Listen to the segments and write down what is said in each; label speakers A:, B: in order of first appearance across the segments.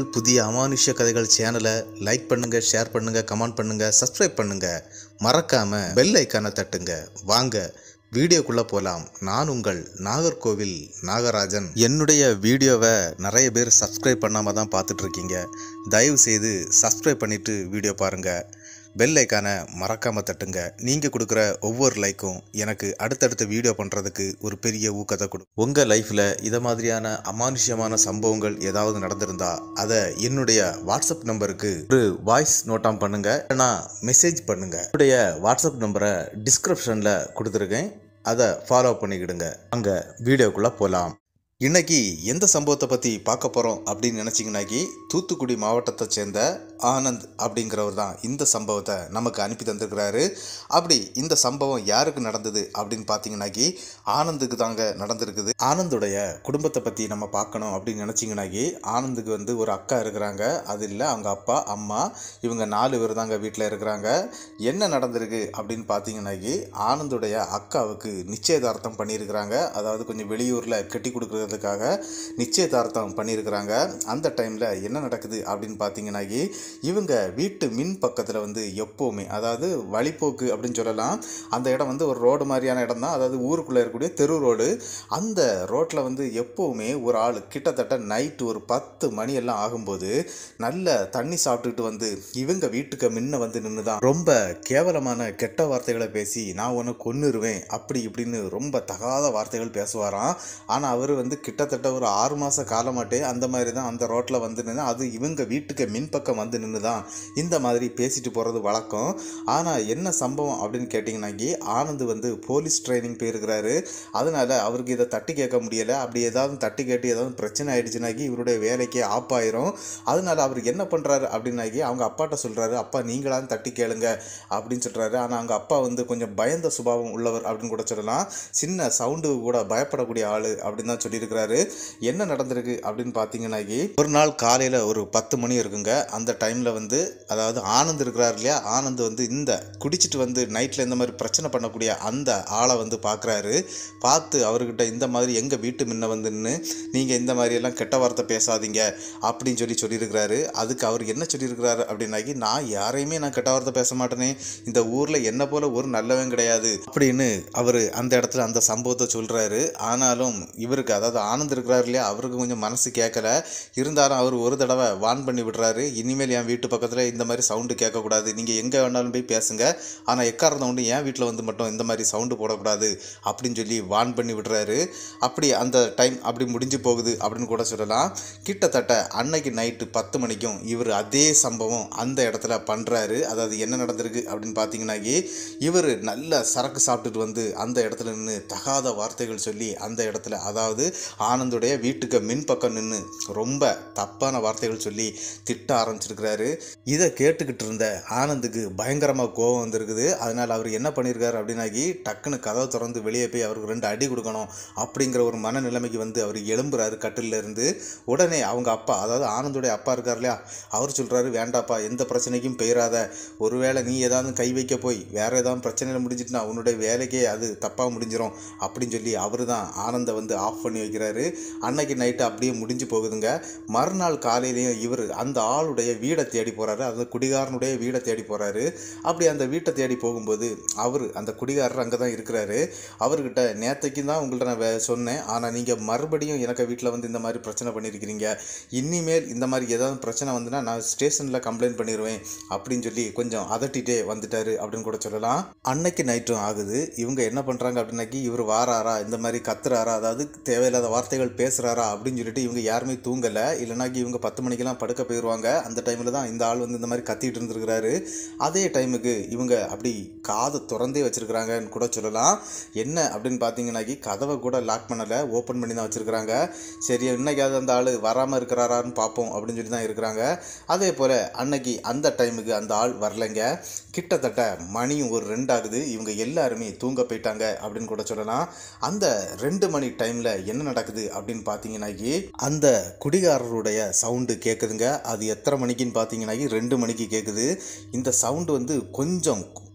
A: புதிய அமானுஷ்ய கதைகள் சேனலை லைக் பண்ணுங்க ஷேர் பண்ணுங்க கமெண்ட் பண்ணுங்க சப்ஸ்கிரைப் பண்ணுங்க மறக்காம பெல் ஐக்கானை தட்டுங்க வாங்க வீடியோக்குள்ள போலாம் நான் உங்கள் நாகர்கோவில் நாகராஜன் என்னுடைய வீடியோவை நிறைய பேர் சப்ஸ்கிரைப் பண்ணாம தான் பார்த்துட்டு இருக்கீங்க தயவு செய்து சப்ஸ்கிரைப் பண்ணிட்டு வீடியோ பாருங்க பெல் ஐக்கானை மறக்காம தட்டுங்க நீங்க கொடுக்குற ஒவ்வொரு லைக்கும் எனக்கு அடுத்தடுத்த வீடியோ பண்றதுக்கு ஒரு பெரிய ஊக்கத்தை கொடுக்கும் உங்க லைஃப்ல இத மாதிரியான அமானுஷ்யமான சம்பவங்கள் ஏதாவது நடந்திருந்தா அதை என்னுடைய வாட்ஸ்அப் நம்பருக்கு ஒரு வாய்ஸ் நோட்டாம் பண்ணுங்க இல்லைனா மெசேஜ் பண்ணுங்க என்னுடைய வாட்ஸ்அப் நம்பரை டிஸ்கிரிப்ஷன்ல கொடுத்துருக்கேன் அதை ஃபாலோ பண்ணிக்கிடுங்க அங்க வீடியோக்குள்ள போகலாம் இன்னைக்கு எந்த சம்பவத்தை பற்றி பார்க்க போகிறோம் அப்படின்னு நினச்சிங்கனாக்கி தூத்துக்குடி மாவட்டத்தை சேர்ந்த ஆனந்த் அப்படிங்கிறவர் தான் இந்த சம்பவத்தை நமக்கு அனுப்பி தந்திருக்கிறாரு அப்படி இந்த சம்பவம் யாருக்கு நடந்தது அப்படின்னு பார்த்தீங்கன்னாக்கி ஆனந்துக்கு தாங்க நடந்திருக்குது ஆனந்துடைய குடும்பத்தை பற்றி நம்ம பார்க்கணும் அப்படின்னு நினச்சிங்கனாக்கி ஆனந்துக்கு வந்து ஒரு அக்கா இருக்கிறாங்க அது இல்லை அவங்க அப்பா அம்மா இவங்க நாலு பேர் தாங்க வீட்டில் இருக்கிறாங்க என்ன நடந்திருக்கு அப்படின்னு பார்த்தீங்கன்னாக்கி ஆனந்துடைய அக்காவுக்கு நிச்சயதார்த்தம் பண்ணியிருக்கிறாங்க அதாவது கொஞ்சம் வெளியூரில் கட்டி கொடுக்கறதுக்காக நிச்சயதார்த்தம் பண்ணியிருக்கிறாங்க அந்த டைமில் என்ன நடக்குது அப்படின்னு பார்த்தீங்கன்னாக்கி இவங்க வீட்டு மின் பக்கத்தில் வந்து எப்போவுமே அதாவது வழிப்போக்கு அப்படின்னு சொல்லலாம் அந்த இடம் வந்து ஒரு ரோடு மாதிரியான இடம் தான் அதாவது ஊருக்குள்ளே இருக்கக்கூடிய தெரு ரோடு அந்த ரோட்டில் வந்து எப்போவுமே ஒரு ஆள் கிட்டத்தட்ட நைட்டு ஒரு பத்து மணி எல்லாம் ஆகும்போது நல்ல தண்ணி சாப்பிட்டுட்டு வந்து இவங்க வீட்டுக்கு முன்ன வந்து நின்று தான் ரொம்ப கேவலமான கெட்ட வார்த்தைகளை பேசி நான் உன்னை கொன்னுருவேன் அப்படி இப்படின்னு ரொம்ப தகாத வார்த்தைகள் பேசுவாராம் ஆனால் அவர் வந்து கிட்டத்தட்ட ஒரு ஆறு மாத காலமாட்டே அந்த மாதிரி தான் அந்த ரோட்டில் வந்து நின்று அது இவங்க வீட்டுக்கு மின்பக்கம் வந்து நின்று தான் இந்த மாதிரி பேசிட்டு போகிறது வழக்கம் ஆனால் என்ன சம்பவம் அப்படின்னு கேட்டிங்கனாக்கி ஆனந்த் வந்து போலீஸ் ட்ரைனிங் போயிருக்கிறாரு அதனால அவருக்கு இதை தட்டி கேட்க முடியலை அப்படி ஏதாவது தட்டி கேட்டு ஏதாவது பிரச்சனை ஆயிடுச்சுனாக்கி இவருடைய வேலைக்கே ஆப்பாயிரும் அதனால அவர் என்ன பண்ணுறாரு அப்படின்னாக்கி அவங்க அப்பாட்ட சொல்கிறாரு அப்பா நீங்களாம் தட்டி கேளுங்க அப்படின்னு சொல்கிறாரு ஆனால் அவங்க அப்பா வந்து கொஞ்சம் பயந்த சுபாவம் உள்ளவர் அப்படின்னு கூட சொல்லலாம் சின்ன சவுண்டு கூட பயப்படக்கூடிய ஆள் அப்படின்னு தான் சொல்லியிருக்கிறாரு என்ன நடந்திருக்கு அப்படின்னு பார்த்தீங்கன்னாக்கி ஒரு நாள் காலையில் ஒரு பத்து மணி இருக்குங்க அந்த டைமில் வந்து அதாவது ஆனந்த் இருக்கிறார் இல்லையா ஆனந்த் வந்து இந்த குடிச்சிட்டு வந்து நைட்டில் இந்த மாதிரி பிரச்சனை பண்ணக்கூடிய அந்த ஆளை வந்து பார்க்குறாரு பார்த்து அவர்கிட்ட இந்த மாதிரி எங்கள் வீட்டு முன்ன வந்து நின்று நீங்கள் இந்த மாதிரி எல்லாம் கெட்ட வார்த்தை பேசாதீங்க அப்படின்னு சொல்லி சொல்லியிருக்கிறாரு அதுக்கு அவர் என்ன சொல்லியிருக்கிறாரு அப்படின்னாக்கி நான் யாரையுமே நான் கெட்ட வார்த்தை பேச மாட்டேனே இந்த ஊரில் என்ன போல ஒரு நல்லவன் கிடையாது அப்படின்னு அவர் அந்த இடத்துல அந்த சம்பவத்தை சொல்கிறாரு ஆனாலும் இவருக்கு அதாவது ஆனந்த் இருக்கிறார் இல்லையா அவருக்கு கொஞ்சம் மனசு கேட்கல இருந்தாலும் அவர் ஒரு தடவை வான் பண்ணி விடுறாரு இனிமேல் என் வீட்டு பக்கத்தில் இந்த மாதிரி சவுண்டு கேட்கக்கூடாது நீங்கள் எங்கே வேணாலும் போய் பேசுங்க ஆனால் எக்காரணம் உண்டு என் வீட்டில் வந்து மட்டும் இந்த மாதிரி சவுண்டு போடக்கூடாது அப்படின்னு சொல்லி வான் பண்ணி விடுறாரு அப்படி அந்த டைம் அப்படி முடிஞ்சு போகுது அப்படின்னு கூட சொல்லலாம் கிட்டத்தட்ட அன்னைக்கு நைட்டு பத்து மணிக்கும் இவர் அதே சம்பவம் அந்த இடத்துல பண்ணுறாரு அதாவது என்ன நடந்திருக்கு அப்படின்னு பார்த்தீங்கன்னாக்கி இவர் நல்ல சரக்கு சாப்பிட்டுட்டு வந்து அந்த இடத்துல நின்று தகாத வார்த்தைகள் சொல்லி அந்த இடத்துல அதாவது ஆனந்துடைய வீட்டுக்கு மின் பக்கம் நின்று ரொம்ப தப்பான வார்த்தைகள் சொல்லி திட்ட ஆரம்பிச்சிருக்கிறாரு இதை கேட்டுக்கிட்டு இருந்த ஆனந்துக்கு பயங்கரமாக கோபம் வந்திருக்குது அதனால் அவர் என்ன பண்ணியிருக்காரு அப்படின்னாக்கி டக்குன்னு கதவை திறந்து வெளியே போய் அவருக்கு ரெண்டு அடி கொடுக்கணும் அப்படிங்கிற ஒரு மனநிலைமைக்கு வந்து அவர் எழும்புறாரு கட்டில இருந்து உடனே அவங்க அப்பா அதாவது ஆனந்துடைய அப்பா இருக்கார் இல்லையா அவர் சொல்கிறாரு வேண்டாப்பா எந்த பிரச்சனைக்கும் பெயராத ஒருவேளை நீ ஏதாவது கை வைக்க போய் வேற ஏதாவது பிரச்சனையில் முடிஞ்சிட்டுனா உன்னுடைய வேலைக்கே அது தப்பாக முடிஞ்சிடும் அப்படின்னு சொல்லி அவர் தான் ஆனந்தை வந்து ஆஃப் பண்ணி வைக்கிறாரு அன்னைக்கு நைட்டு அப்படியே முடிஞ்சு போகுதுங்க மறுநாள் காலையிலையும் இவர் அந்த ஆளுடைய வீடை தேடி போகிறாரு அந்த குடிகாரனுடைய வீடை தேடி போகிறாரு அப்படி அந்த வீட்டை தேடி போகும்போது அவர் அந்த குடிகாரர் அங்கே தான் இருக்கிறாரு அவர்கிட்ட நேத்தைக்கு தான் உங்கள்ட்ட நான் வே- சொன்னேன் ஆனால் நீங்கள் மறுபடியும் எனக்கு வீட்டில் வந்து இந்த மாதிரி பிரச்சனை பண்ணியிருக்கிறீங்க இனிமேல் இந்த மாதிரி ஏதாவது பிரச்சனை வந்துன்னா நான் ஸ்டேஷனில் கம்ப்ளைண்ட் பண்ணிடுவேன் அப்படின்னு சொல்லி கொஞ்சம் அதட்டிட்டே வந்துட்டாரு அப்படின்னு கூட சொல்லலாம் அன்னைக்கு நைட்டும் ஆகுது இவங்க என்ன பண்ணுறாங்க அப்படின்னாக்கி இவர் வாராரா இந்த மாதிரி கத்துறாரா அதாவது தேவையில்லாத வார்த்தைகள் பேசுகிறாரா அப்படின்னு சொல்லிட்டு இவங்க யாருமே தூங்கலை இல்லைனாக்கி இவங்க பத்து மணிக்கெல்லாம் படுக்க போயிடுவாங்க அந்த டைமில் தான் இந்த ஆள் வந்து இந்த மாதிரி கத்திட்டு இருந்திருக்கிறாரு அதே டைமுக்கு இவங்க அப்படி காது திறந்தே வச்சிருக்கிறாங்கன்னு கூட சொல்லலாம் என்ன அப்படின்னு பார்த்தீங்கன்னாக்கி கதவை கூட லாக் பண்ணலை ஓப்பன் பண்ணி தான் வச்சிருக்கிறாங்க சரி இன்னைக்காவது அந்த ஆள் வராமல் இருக்கிறாரான்னு பார்ப்போம் அப்படின்னு சொல்லி தான் இருக்கிறாங்க அதே போல் அன்னைக்கு அந்த டைமுக்கு அந்த ஆள் வரலைங்க கிட்டத்தட்ட மணியும் ஒரு ரெண்டு ஆகுது இவங்க எல்லாருமே தூங்க போயிட்டாங்க அப்படின்னு கூட சொல்லலாம் அந்த ரெண்டு மணி டைமில் என்ன நடக்குது அப்படின்னு பார்த்தீங்கன்னாக்கி அந்த குடிகாரருடைய சவுண்டு கேட்குதுங்க அது எத்தனை மணிக்குன்னு பார்த்தீங்கன்னாக்கி ரெண்டு மணிக்கு கேட்குது இந்த சவுண்டு வந்து கொஞ்சம்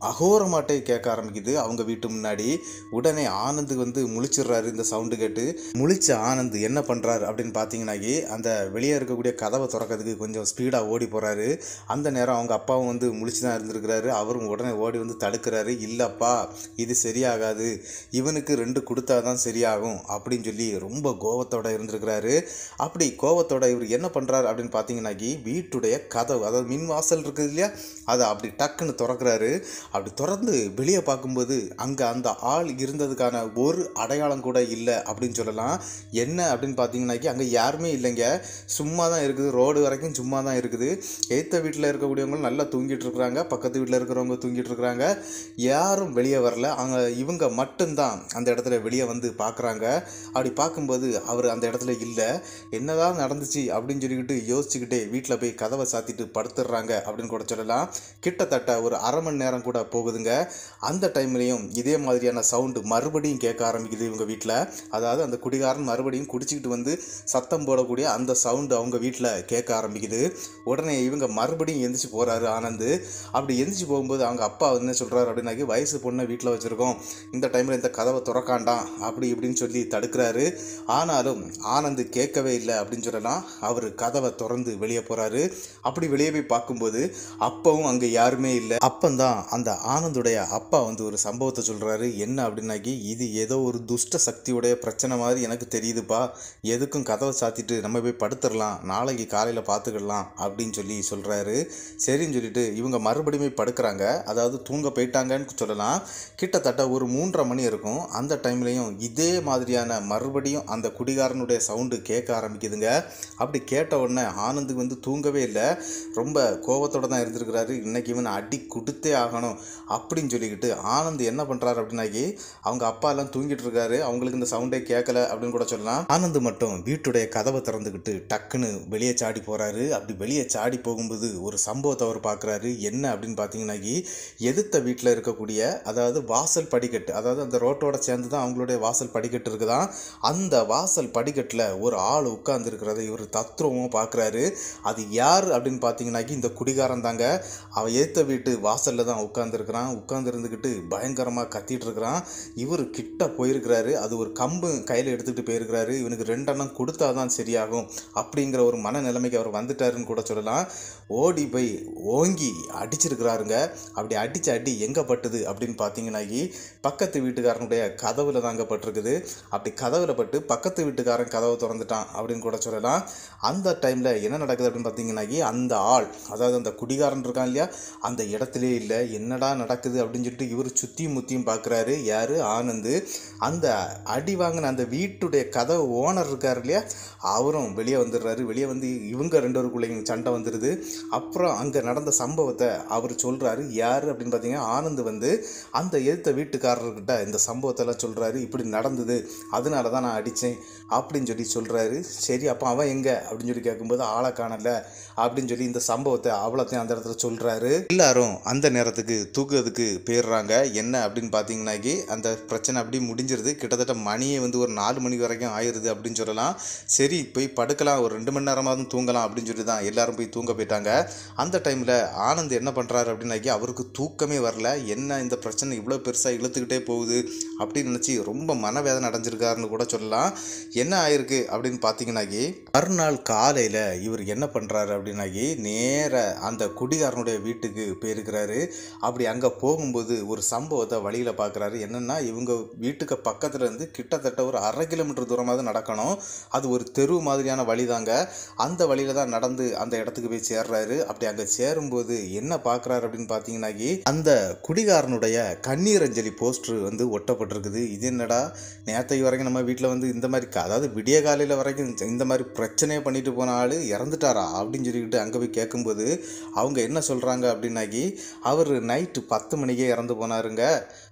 A: அகோரமாட்டை கேட்க ஆரம்பிக்குது அவங்க வீட்டு முன்னாடி உடனே ஆனந்த் வந்து முழிச்சிடுறாரு இந்த சவுண்டு கேட்டு முழிச்ச ஆனந்த் என்ன பண்ணுறாரு அப்படின்னு பார்த்தீங்கன்னாக்கி அந்த வெளியே இருக்கக்கூடிய கதவை திறக்கிறதுக்கு கொஞ்சம் ஸ்பீடாக ஓடி போகிறாரு அந்த நேரம் அவங்க அப்பாவும் வந்து முழிச்சு தான் இருந்திருக்கிறாரு அவரும் உடனே ஓடி வந்து தடுக்கிறாரு இல்லைப்பா இது சரியாகாது இவனுக்கு ரெண்டு கொடுத்தா தான் சரியாகும் அப்படின்னு சொல்லி ரொம்ப கோவத்தோட இருந்திருக்கிறாரு அப்படி கோவத்தோட இவர் என்ன பண்ணுறாரு அப்படின்னு பார்த்தீங்கன்னாக்கி வீட்டுடைய கதவு அதாவது மின் வாசல் இருக்குது இல்லையா அதை அப்படி டக்குன்னு திறக்கிறாரு அப்படி திறந்து வெளியே பார்க்கும்போது அங்கே அந்த ஆள் இருந்ததுக்கான ஒரு அடையாளம் கூட இல்லை அப்படின்னு சொல்லலாம் என்ன அப்படின்னு பார்த்தீங்கன்னாக்கி அங்கே யாருமே இல்லைங்க சும்மா தான் இருக்குது ரோடு வரைக்கும் சும்மா தான் இருக்குது எய்த்த வீட்டில் இருக்கக்கூடியவங்களும் நல்லா தூங்கிட்டு இருக்கிறாங்க பக்கத்து வீட்டில் இருக்கிறவங்க தூங்கிட்டு இருக்கிறாங்க யாரும் வெளியே வரல அங்கே இவங்க மட்டும்தான் அந்த இடத்துல வெளியே வந்து பார்க்குறாங்க அப்படி பார்க்கும்போது அவர் அந்த இடத்துல இல்லை என்னதான் நடந்துச்சு அப்படின்னு சொல்லிக்கிட்டு யோசிச்சுக்கிட்டே வீட்டில் போய் கதவை சாத்திட்டு படுத்துடுறாங்க அப்படின்னு கூட சொல்லலாம் கிட்டத்தட்ட ஒரு அரை மணி நேரம் கூட போகுதுங்க அந்த டைம்லேயும் இதே மாதிரியான சவுண்டு மறுபடியும் கேட்க ஆரம்பிக்குது இவங்க வீட்டில் அதாவது அந்த குடிகாரன் மறுபடியும் குடிச்சிக்கிட்டு வந்து சத்தம் போடக்கூடிய அந்த சவுண்டு அவங்க வீட்டில் கேட்க ஆரம்பிக்குது உடனே இவங்க மறுபடியும் எந்திரிச்சு போகிறாரு ஆனந்து அப்படி எந்திரிச்சு போகும்போது அவங்க அப்பா வந்து என்ன சொல்கிறாரு அப்படின்னாக்கி வயசு பொண்ணை வீட்டில் வச்சுருக்கோம் இந்த டைமில் இந்த கதவை திறக்காண்டாம் அப்படி இப்படின்னு சொல்லி தடுக்கிறாரு ஆனாலும் ஆனந்த் கேட்கவே இல்லை அப்படின்னு சொல்லலாம் அவர் கதவை திறந்து வெளியே போகிறாரு அப்படி வெளியே போய் பார்க்கும்போது அப்பவும் அங்கே யாருமே இல்லை அப்பந்தான் அந்த ஆனந்துடைய அப்பா வந்து ஒரு சம்பவத்தை சொல்கிறாரு என்ன அப்படின்னாக்கி இது ஏதோ ஒரு துஷ்ட சக்தியுடைய பிரச்சனை மாதிரி எனக்கு தெரியுதுப்பா எதுக்கும் கதவை சாத்திட்டு நம்ம போய் படுத்துடலாம் நாளைக்கு காலையில் பார்த்துக்கலாம் அப்படின்னு சொல்லி சொல்கிறாரு சரின்னு சொல்லிட்டு இவங்க மறுபடியும் போய் படுக்கிறாங்க அதாவது தூங்க போயிட்டாங்கன்னு சொல்லலாம் கிட்டத்தட்ட ஒரு மூன்றரை மணி இருக்கும் அந்த டைம்லையும் இதே மாதிரியான மறுபடியும் அந்த குடிகாரனுடைய சவுண்டு கேட்க ஆரம்பிக்குதுங்க அப்படி கேட்ட உடனே ஆனந்துக்கு வந்து தூங்கவே இல்லை ரொம்ப கோபத்தோட தான் இருந்திருக்கிறாரு இன்னைக்கு இவன் அடி கொடுத்தே ஆகணும் அப்படின்னு சொல்லிக்கிட்டு ஆனந்த் என்ன பண்ணுறாரு அப்படின்னாக்கி அவங்க அப்பா எல்லாம் தூங்கிட்டு இருக்காரு அவங்களுக்கு இந்த சவுண்டே கேட்கல அப்படின்னு கூட சொல்லலாம் ஆனந்த் மட்டும் வீட்டுடைய கதவை திறந்துக்கிட்டு டக்குன்னு வெளியே சாடி போகிறாரு அப்படி வெளியே சாடி போகும்போது ஒரு சம்பவத்தை அவர் பார்க்குறாரு என்ன அப்படின்னு பார்த்தீங்கன்னாக்கி எதிர்த்த வீட்டில் இருக்கக்கூடிய அதாவது வாசல் படிக்கட்டு அதாவது அந்த ரோட்டோட சேர்ந்து தான் அவங்களுடைய வாசல் படிக்கட்டு இருக்குதான் அந்த வாசல் படிக்கட்டில் ஒரு ஆள் உட்கார்ந்துருக்கிறத இவர் தத்ரூபமாக பார்க்குறாரு அது யார் அப்படின்னு பார்த்தீங்கன்னாக்கி இந்த குடிகாரன் தாங்க அவன் ஏத்த வீட்டு வாசலில் தான் உட்காந்துருக்கிறான் உட்காந்துருந்துக்கிட்டு பயங்கரமாக கத்திட்டு இருக்கிறான் இவர் கிட்ட போயிருக்கிறாரு அது ஒரு கம்பு கையில் எடுத்துக்கிட்டு போயிருக்கிறாரு இவனுக்கு ரெண்டெண்ணம் கொடுத்தா தான் சரியாகும் அப்படிங்கிற ஒரு மனநிலைமைக்கு அவர் வந்துட்டாருன்னு கூட சொல்லலாம் ஓடி போய் ஓங்கி அடிச்சிருக்கிறாருங்க அப்படி அடித்த அடி எங்கே பட்டுது அப்படின்னு பார்த்தீங்கன்னாக்கி பக்கத்து வீட்டுக்காரனுடைய கதவுல தாங்க பட்டிருக்குது அப்படி கதவுல பட்டு பக்கத்து வீட்டுக்காரன் கதவை திறந்துட்டான் அப்படின்னு கூட சொல்லலாம் அந்த டைமில் என்ன நடக்குது அப்படின்னு பார்த்தீங்கன்னாக்கி அந்த ஆள் அதாவது அந்த குடிகாரன் இருக்கான் இல்லையா அந்த இடத்துலே இல்லை என்னடா நடக்குது அப்படின்னு சொல்லிட்டு இவர் சுற்றியும் முத்தியும் பார்க்குறாரு யார் ஆனந்து அந்த அடி வாங்கின அந்த வீட்டுடைய கதவு ஓனர் இருக்கார் இல்லையா அவரும் வெளியே வந்துடுறாரு வெளியே வந்து இவங்க ரெண்டு பேருக்குள்ளேயும் சண்டை வந்துடுது அப்புறம் அங்கே நடந்த சம்பவத்தை அவர் சொல்கிறாரு யார் அப்படின்னு பார்த்தீங்கன்னா ஆனந்த் வந்து அந்த எதிர்த்த வீட்டுக்காரர்கிட்ட இந்த சம்பவத்தெல்லாம் சொல்கிறாரு இப்படி நடந்தது அதனால தான் நான் அடித்தேன் அப்படின்னு சொல்லி சொல்கிறாரு சரி அப்போ அவன் எங்கே அப்படின்னு சொல்லி கேட்கும்போது ஆளை காணல அப்படின்னு சொல்லி இந்த சம்பவத்தை அவ்வளோத்தையும் அந்த இடத்துல சொல்கிறாரு எல்லாரும் அந்த நேரத்துக்கு தூக்குறதுக்கு போயிடுறாங்க என்ன அப்படின்னு பார்த்தீங்கன்னாக்கி அந்த பிரச்சனை அப்படி முடிஞ்சிருது கிட்டத்தட்ட மணியே வந்து ஒரு நாலு மணி வரைக்கும் ஆயிடுது அப்படின்னு சொல்லலாம் சரி போய் படுக்கலாம் ஒரு ரெண்டு மணி நேரமாவது தூங்கலாம் அப்படின்னு சொல்லி தான் எல்லாரும் போய் தூங்க போயிட்டாங்க அந்த டைமில் ஆனந்த் என்ன பண்ணுறாரு அப்படின்னாக்கி அவருக்கு தூக்கமே வரல என்ன இந்த பிரச்சனை இவ்வளோ பெருசாக இழுத்துக்கிட்டே போகுது அப்படின்னு நினச்சி ரொம்ப மனவேதனை அடைஞ்சிருக்காருன்னு கூட சொல்லலாம் என்ன ஆயிருக்கு அப்படின்னு பார்த்தீங்கன்னாக்கி மறுநாள் காலையில் இவர் என்ன பண்ணுறாரு அப்படின்னாக்கி நேர அந்த குடிகாரனுடைய வீட்டுக்கு போயிருக்கிறாரு அப்படி அங்கே போகும்போது ஒரு சம்பவத்தை வழியில் பார்க்குறாரு என்னென்னா இவங்க வீட்டுக்கு பக்கத்தில் இருந்து கிட்டத்தட்ட ஒரு அரை கிலோமீட்டர் தூரமாவது நடக்கணும் அது ஒரு தெரு மாதிரியான வழி தாங்க அந்த வழியில் தான் நடந்து அந்த இடத்துக்கு போய் சேர்றாரு அப்படி அங்கே சேரும்போது என்ன பார்க்குறாரு அப்படின்னு பார்த்தீங்கன்னாக்கி அந்த குடிகாரனுடைய கண்ணீர் அஞ்சலி போஸ்டர் வந்து ஒட்டப்பட்டிருக்குது இது என்னடா நேற்றைக்கு வரைக்கும் நம்ம வீட்டில் வந்து இந்த மாதிரி க- அதாவது விடிய காலையில் வரைக்கும் இந்த மாதிரி பிரச்சனையே பண்ணிட்டு போன ஆள் இறந்துட்டாரா அப்படின்னு சொல்லிக்கிட்டு அங்கே போய் கேட்கும்போது அவங்க என்ன சொல்கிறாங்க அப்படின்னாக்கி அவர் நைட்டு பத்து மணிக்கே இறந்து போனாருங்க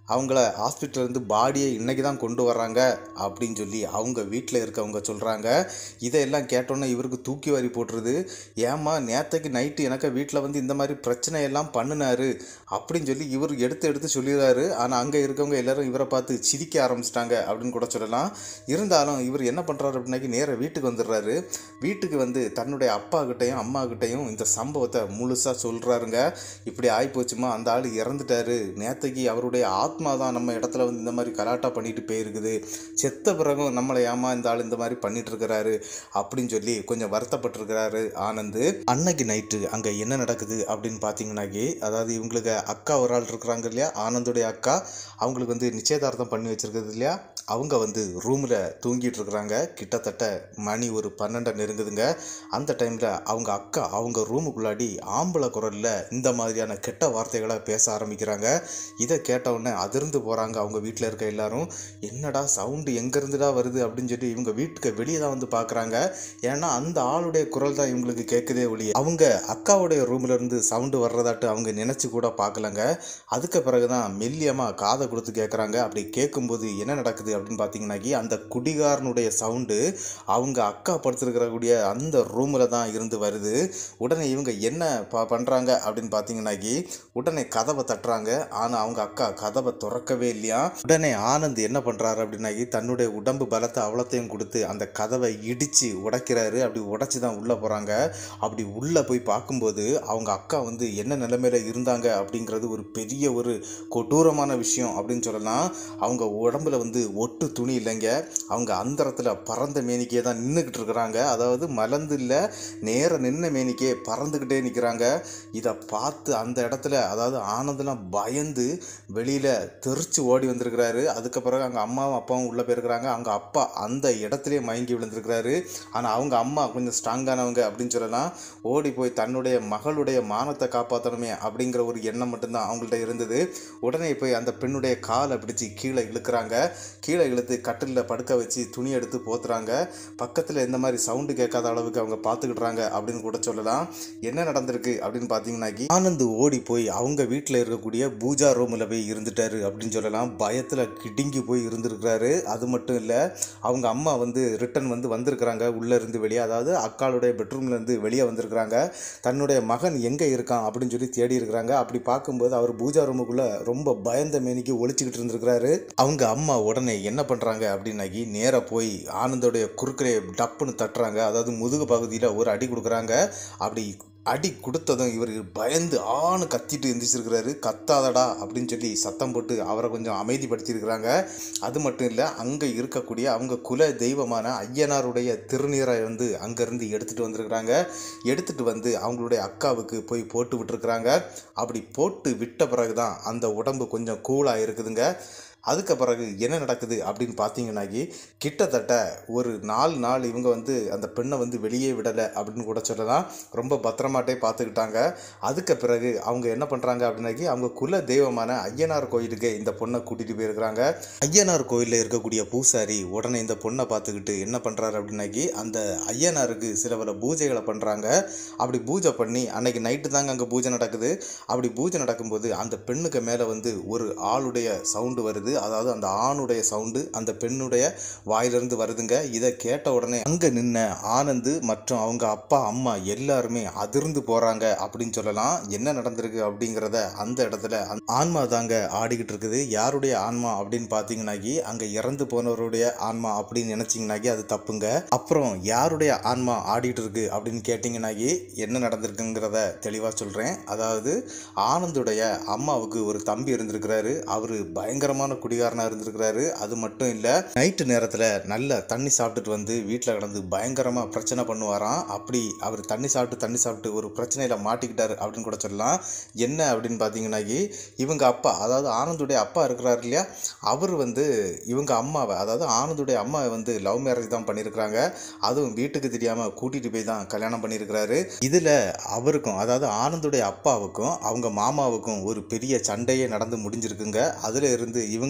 A: அவங்கள ஹாஸ்பிட்டல்லேருந்து பாடியை இன்னைக்கு தான் கொண்டு வர்றாங்க அப்படின்னு சொல்லி அவங்க வீட்டில் இருக்கவங்க சொல்கிறாங்க இதையெல்லாம் கேட்டோன்னே இவருக்கு தூக்கி வாரி போட்டுருது ஏம்மா நேற்றுக்கு நைட்டு எனக்கு வீட்டில் வந்து இந்த மாதிரி பிரச்சனை எல்லாம் பண்ணினாரு அப்படின்னு சொல்லி இவர் எடுத்து எடுத்து சொல்லிடுறாரு ஆனால் அங்கே இருக்கவங்க எல்லாரும் இவரை பார்த்து சிரிக்க ஆரம்பிச்சிட்டாங்க அப்படின்னு கூட சொல்லலாம் இருந்தாலும் இவர் என்ன பண்ணுறாரு அப்படின்னாக்கி நேராக வீட்டுக்கு வந்துடுறாரு வீட்டுக்கு வந்து தன்னுடைய அப்பா கிட்டையும் அம்மா கிட்டையும் இந்த சம்பவத்தை முழுசாக சொல்கிறாருங்க இப்படி ஆகிப்போச்சுமா அந்த ஆள் இறந்துட்டாரு நேற்றுக்கு அவருடைய ஆத்மா தான் நம்ம இடத்துல வந்து இந்த மாதிரி கலாட்டா பண்ணிட்டு போயிருக்குது செத்த பிறகும் நம்மளை ஏமா இந்த ஆள் இந்த மாதிரி பண்ணிட்டு இருக்கிறாரு அப்படின்னு சொல்லி கொஞ்சம் வருத்தப்பட்டிருக்கிறாரு ஆனந்து அன்னைக்கு நைட்டு அங்கே என்ன நடக்குது அப்படின்னு பார்த்தீங்கன்னாக்கி அதாவது இவங்களுக்கு அக்கா ஒரு ஆள் இருக்கிறாங்க இல்லையா ஆனந்துடைய அக்கா அவங்களுக்கு வந்து நிச்சயதார்த்தம் பண்ணி வச்சிருக்கிறது இல்லையா அவங்க வந்து ரூமில் தூங்கிட்டு இருக்கிறாங்க கிட்டத்தட்ட மணி ஒரு பன்னெண்டை நெருங்குதுங்க அந்த டைமில் அவங்க அக்கா அவங்க ரூமுக்குள்ளாடி ஆம்பளை குரலில் இந்த மாதிரியான கெட்ட வார்த்தைகளை பேச ஆரம்பிக்கிறாங்க இதை கேட்டவுடனே அதிர்ந்து போகிறாங்க அவங்க வீட்டில் இருக்க எல்லாரும் என்னடா சவுண்டு எங்கேருந்துடா வருது அப்படின்னு சொல்லி இவங்க வீட்டுக்கு வெளியே தான் வந்து பார்க்குறாங்க ஏன்னா அந்த ஆளுடைய குரல் தான் இவங்களுக்கு கேட்குதே ஒழிய அவங்க அக்காவுடைய ரூம்ல இருந்து சவுண்டு வர்றதாட்டு அவங்க நினச்சி கூட பார்க்கலங்க அதுக்கு பிறகு தான் மெல்லியமாக காதை கொடுத்து கேட்குறாங்க அப்படி கேட்கும்போது என்ன நடக்குது அப்படின்னு பார்த்தீங்கன்னாக்கி அந்த குடிகாரனுடைய சவுண்டு அவங்க அக்கா படுத்திருக்கிறக்கூடிய அந்த ரூமில் தான் இருந்து வருது உடனே இவங்க என்ன ப பண்ணுறாங்க அப்படின்னு பார்த்தீங்கன்னாக்கி உடனே கதவை தட்டுறாங்க ஆனால் அவங்க அக்கா கதவை திறக்கவே இல்லையா உடனே ஆனந்த் என்ன பண்ணுறாரு அப்படின்னாக்கி தன்னுடைய உடம்பு பலத்தை அவ்வளோத்தையும் கொடுத்து அந்த கதவை இடித்து உடைக்கிறாரு அப்படி உடைச்சி தான் உள்ளே போகிறாங்க அப்படி உள்ளே போய் பார்க்கும்போது அவங்க அக்கா வந்து என்ன நிலைமையில இருந்தாங்க அப்படிங்கிறது ஒரு பெரிய ஒரு கொடூரமான விஷயம் அப்படின்னு சொல்லலாம் அவங்க உடம்புல வந்து ஒட்டு துணி இல்லைங்க அவங்க அந்தரத்தில் பறந்த மேனிக்கே தான் நின்றுக்கிட்டு இருக்கிறாங்க அதாவது மலர்ந்து இல்லை நேர நின்ன மேனிக்கே பறந்துக்கிட்டே நிற்கிறாங்க இதை பார்த்து அந்த இடத்துல அதாவது ஆனந்தெல்லாம் பயந்து வெளியில் தெரிச்சு ஓடி வந்திருக்கிறாரு அதுக்கு பிறகு அங்கே அம்மாவும் அப்பாவும் உள்ளே போயிருக்கிறாங்க அவங்க அப்பா அந்த இடத்துலயே மயங்கி விழுந்திருக்கிறாரு ஆனால் அவங்க அம்மா கொஞ்சம் ஸ்ட்ராங்கானவங்க அப்படின்னு சொல்லலாம் ஓடி போய் தன்னுடைய மகளுடைய மானத்தை காப்பாற்றணுமே அப்படிங்கிற ஒரு எண்ணம் மட்டும்தான் அவங்கள்ட்ட இருந்தது உடனே போய் அந்த பெண்ணுடைய காலை பிடிச்சி கீழே இழுக்கிறாங்க கீழே இழுத்து கட்டிலில் படுக்க வச்சு துணி எடுத்து போத்துறாங்க பக்கத்தில் இந்த மாதிரி சவுண்டு கேட்காத அளவுக்கு அவங்க பார்த்துக்கிட்றாங்க அப்படின்னு கூட சொல்லலாம் என்ன நடந்திருக்கு அப்படின்னு பார்த்தீங்கன்னாக்கி ஆனந்த் ஓடி போய் அவங்க வீட்டில் இருக்கக்கூடிய பூஜா ரூமில் போய் இருந்துட்டாரு அப்படின்னு சொல்லலாம் பயத்தில் கிடுங்கி போய் இருந்திருக்கிறாரு அது மட்டும் இல்லை அவங்க அம்மா வந்து ரிட்டன் வந்து வந்திருக்கிறாங்க உள்ளே இருந்து வெளியே அதாவது அக்காளுடைய பெட்ரூம்லேருந்து வெளியே வந்திருக்கிறாங்க தன்னுடைய மகன் எங்கே இருக்கான் அப்படின்னு சொல்லி தேடி இருக்கிறாங்க அப்படி பார்க்கும்போது அவர் பூஜா ரூமுக்குள்ளே ரொம்ப பயந்த மேனிக்கு ஒழிச்சுக்கிட்டு இருந்திருக்கிறாரு அவங்க அம்மா உடனே என்ன பண்ணுறாங்க அப்படின்னாக்கி நேராக போய் ஆனந்தோடைய குறுக்கரை டப்புன்னு தட்டுறாங்க அதாவது முதுகு பகுதியில் ஒரு அடி கொடுக்குறாங்க அப்படி அடி கொடுத்ததும் இவர் பயந்து ஆணு கத்திட்டு எந்திரிச்சிருக்கிறாரு கத்தாதடா அப்படின்னு சொல்லி சத்தம் போட்டு அவரை கொஞ்சம் அமைதிப்படுத்தியிருக்கிறாங்க அது மட்டும் இல்லை அங்கே இருக்கக்கூடிய அவங்க குல தெய்வமான ஐயனாருடைய திருநீரை வந்து அங்கேருந்து எடுத்துகிட்டு வந்திருக்கிறாங்க எடுத்துகிட்டு வந்து அவங்களுடைய அக்காவுக்கு போய் போட்டு விட்டுருக்குறாங்க அப்படி போட்டு விட்ட பிறகு தான் அந்த உடம்பு கொஞ்சம் கூலாக இருக்குதுங்க அதுக்கு பிறகு என்ன நடக்குது அப்படின்னு பார்த்தீங்கன்னாக்கி கிட்டத்தட்ட ஒரு நாலு நாள் இவங்க வந்து அந்த பெண்ணை வந்து வெளியே விடலை அப்படின்னு கூட சொல்லலாம் ரொம்ப பத்திரமாட்டே பார்த்துக்கிட்டாங்க அதுக்கு பிறகு அவங்க என்ன பண்ணுறாங்க அப்படின்னாக்கி அவங்க குல தெய்வமான ஐயனார் கோயிலுக்கு இந்த பொண்ணை கூட்டிகிட்டு போயிருக்கிறாங்க ஐயனார் கோயிலில் இருக்கக்கூடிய பூசாரி உடனே இந்த பொண்ணை பார்த்துக்கிட்டு என்ன பண்ணுறாரு அப்படின்னாக்கி அந்த ஐயனாருக்கு சில பல பூஜைகளை பண்ணுறாங்க அப்படி பூஜை பண்ணி அன்னைக்கு நைட்டு தாங்க அங்கே பூஜை நடக்குது அப்படி பூஜை நடக்கும்போது அந்த பெண்ணுக்கு மேலே வந்து ஒரு ஆளுடைய சவுண்டு வருது அதாவது அந்த ஆணுடைய சவுண்டு அந்த பெண்ணுடைய வாயிலிருந்து வருதுங்க இதை கேட்ட உடனே அங்கே நின்ன ஆனந்து மற்றும் அவங்க அப்பா அம்மா எல்லாருமே அதிர்ந்து போகிறாங்க அப்படின்னு சொல்லலாம் என்ன நடந்திருக்கு அப்படிங்கிறத அந்த இடத்துல அந்த ஆன்மா தாங்க ஆடிக்கிட்டு இருக்குது யாருடைய ஆன்மா அப்படின்னு பார்த்தீங்கன்னாக்கி அங்கே இறந்து போனவருடைய ஆன்மா அப்படின்னு நினச்சிங்கனாக்கி அது தப்புங்க அப்புறம் யாருடைய ஆன்மா ஆடிட்டு இருக்கு அப்படின்னு கேட்டிங்கனாக்கி என்ன நடந்திருக்குங்கிறத தெளிவாக சொல்கிறேன் அதாவது ஆனந்துடைய அம்மாவுக்கு ஒரு தம்பி இருந்திருக்கிறாரு அவர் பயங்கரமான குடிகாரனாக இருந்திருக்கிறாரு அது மட்டும் இல்லை நைட்டு நேரத்தில் நல்ல தண்ணி சாப்பிட்டுட்டு வந்து வீட்டில் கிடந்து பயங்கரமாக பிரச்சனை பண்ணுவாராம் அப்படி அவர் தண்ணி சாப்பிட்டு தண்ணி சாப்பிட்டு ஒரு பிரச்சனையில் மாட்டிக்கிட்டாரு அப்படின்னு கூட சொல்லலாம் என்ன அப்படின்னு பார்த்தீங்கன்னாக்கி இவங்க அப்பா அதாவது ஆனந்துடைய அப்பா இருக்கிறாரு இல்லையா அவர் வந்து இவங்க அம்மாவை அதாவது ஆனந்துடைய அம்மாவை வந்து லவ் மேரேஜ் தான் பண்ணியிருக்கிறாங்க அதுவும் வீட்டுக்கு தெரியாமல் கூட்டிகிட்டு போய் தான் கல்யாணம் பண்ணியிருக்கிறாரு இதில் அவருக்கும் அதாவது ஆனந்துடைய அப்பாவுக்கும் அவங்க மாமாவுக்கும் ஒரு பெரிய சண்டையே நடந்து முடிஞ்சிருக்குங்க அதில் இருந்து இவங்க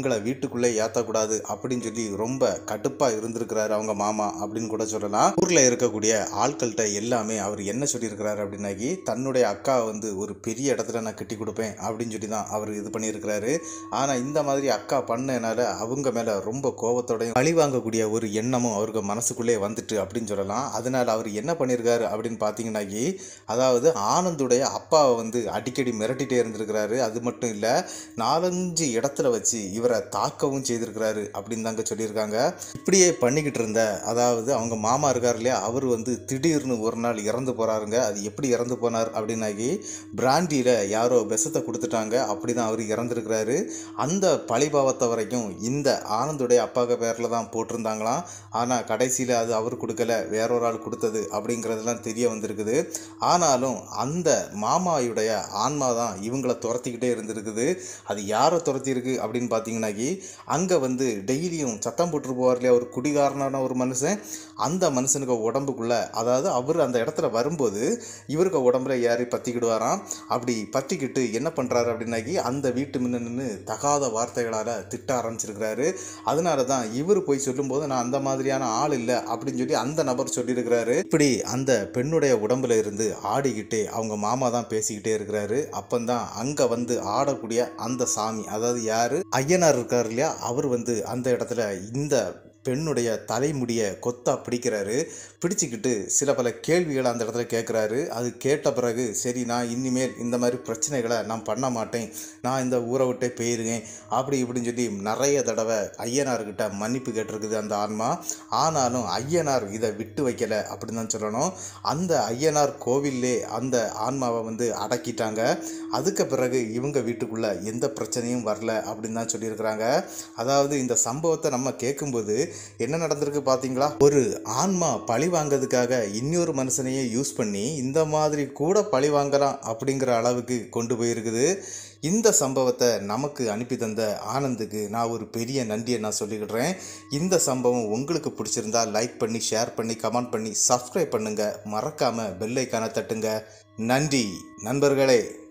A: இவங்கள வீட்டுக்குள்ளே ஏற்றக்கூடாது அப்படின்னு சொல்லி ரொம்ப கடுப்பாக இருந்திருக்கிறாரு அவங்க மாமா அப்படின்னு கூட சொல்லலாம் ஊரில் இருக்கக்கூடிய ஆட்கள்கிட்ட எல்லாமே அவர் என்ன சொல்லியிருக்கிறாரு அப்படின்னாக்கி தன்னுடைய அக்கா வந்து ஒரு பெரிய இடத்துல நான் கட்டி கொடுப்பேன் அப்படின்னு சொல்லி தான் அவர் இது பண்ணியிருக்கிறாரு ஆனால் இந்த மாதிரி அக்கா பண்ணனால அவங்க மேலே ரொம்ப கோபத்தோடையும் பழி வாங்கக்கூடிய ஒரு எண்ணமும் அவருக்கு மனசுக்குள்ளே வந்துட்டு அப்படின்னு சொல்லலாம் அதனால் அவர் என்ன பண்ணியிருக்காரு அப்படின்னு பார்த்தீங்கன்னாக்கி அதாவது ஆனந்துடைய அப்பாவை வந்து அடிக்கடி மிரட்டிட்டே இருந்திருக்கிறாரு அது மட்டும் இல்லை நாலஞ்சு இடத்துல வச்சு இவரை தாக்கவும் செய்திருக்கிறாரு அப்படின்னு தாங்க சொல்லியிருக்காங்க இப்படியே பண்ணிக்கிட்டு இருந்த அதாவது அவங்க மாமா இருக்கார் இல்லையா அவர் வந்து திடீர்னு ஒரு நாள் இறந்து போகிறாருங்க அது எப்படி இறந்து போனார் அப்படின்னாக்கி பிராண்டியில் யாரோ விஷத்தை கொடுத்துட்டாங்க அப்படி தான் அவர் இறந்துருக்கிறாரு அந்த பழிபாவத்தை வரைக்கும் இந்த ஆனந்துடைய அப்பாக்க பேரில் தான் போட்டிருந்தாங்களாம் ஆனால் கடைசியில் அது அவர் கொடுக்கல வேறொரு ஆள் கொடுத்தது அப்படிங்கிறதெல்லாம் தெரிய வந்திருக்குது ஆனாலும் அந்த மாமாயுடைய ஆன்மா தான் இவங்களை துரத்திக்கிட்டே இருந்திருக்குது அது யாரை துரத்திருக்கு அப்படின்னு பார்த்தீங்கன்னாக்கி அங்கே வந்து டெய்லியும் சத்தம் போட்டு போவார் இல்லையா ஒரு குடிகாரனான ஒரு மனுஷன் அந்த மனுஷனுக்கு உடம்புக்குள்ள அதாவது அவர் அந்த இடத்துல வரும்போது இவருக்கு உடம்புல ஏறி பற்றிக்கிடுவாராம் அப்படி பற்றிக்கிட்டு என்ன பண்ணுறாரு அப்படின்னாக்கி அந்த வீட்டு முன்ன நின்று தகாத வார்த்தைகளால் திட்ட ஆரம்பிச்சிருக்கிறாரு அதனால தான் இவர் போய் சொல்லும்போது நான் அந்த மாதிரியான ஆள் இல்லை அப்படின்னு சொல்லி அந்த நபர் சொல்லியிருக்கிறாரு இப்படி அந்த பெண்ணுடைய உடம்புல இருந்து ஆடிக்கிட்டே அவங்க மாமா தான் பேசிக்கிட்டே இருக்கிறாரு அப்பந்தான் அங்கே வந்து ஆடக்கூடிய அந்த சாமி அதாவது யாரு ஐயனார் இருக்கார் இல்லையா அவர் வந்து அந்த இடத்துல இந்த பெண்ணுடைய தலைமுடியை கொத்தா பிடிக்கிறாரு பிடிச்சிக்கிட்டு சில பல கேள்விகளை அந்த இடத்துல கேட்குறாரு அது கேட்ட பிறகு சரி நான் இனிமேல் இந்த மாதிரி பிரச்சனைகளை நான் பண்ண மாட்டேன் நான் இந்த ஊரை விட்டே போயிருக்கேன் அப்படி இப்படின்னு சொல்லி நிறைய தடவை ஐயனார்கிட்ட மன்னிப்பு கேட்டிருக்குது அந்த ஆன்மா ஆனாலும் ஐயனார் இதை விட்டு வைக்கலை அப்படின்னு தான் சொல்லணும் அந்த ஐயனார் கோவில்லே அந்த ஆன்மாவை வந்து அடக்கிட்டாங்க அதுக்கு பிறகு இவங்க வீட்டுக்குள்ளே எந்த பிரச்சனையும் வரல அப்படின்னு தான் சொல்லியிருக்கிறாங்க அதாவது இந்த சம்பவத்தை நம்ம கேட்கும்போது என்ன நடந்திருக்கு பார்த்தீங்களா ஒரு ஆன்மா பழி வாங்கிறதுக்காக இன்னொரு மனுஷனையே யூஸ் பண்ணி இந்த மாதிரி கூட பழி வாங்கலாம் அப்படிங்கிற அளவுக்கு கொண்டு போயிருக்குது இந்த சம்பவத்தை நமக்கு அனுப்பி தந்த ஆனந்துக்கு நான் ஒரு பெரிய நன்றியை நான் சொல்லிக்கிடுறேன் இந்த சம்பவம் உங்களுக்கு பிடிச்சிருந்தா லைக் பண்ணி ஷேர் பண்ணி கமெண்ட் பண்ணி சப்ஸ்கிரைப் பண்ணுங்கள் மறக்காமல் பெல் ஐக்கானை தட்டுங்க நன்றி நண்பர்களே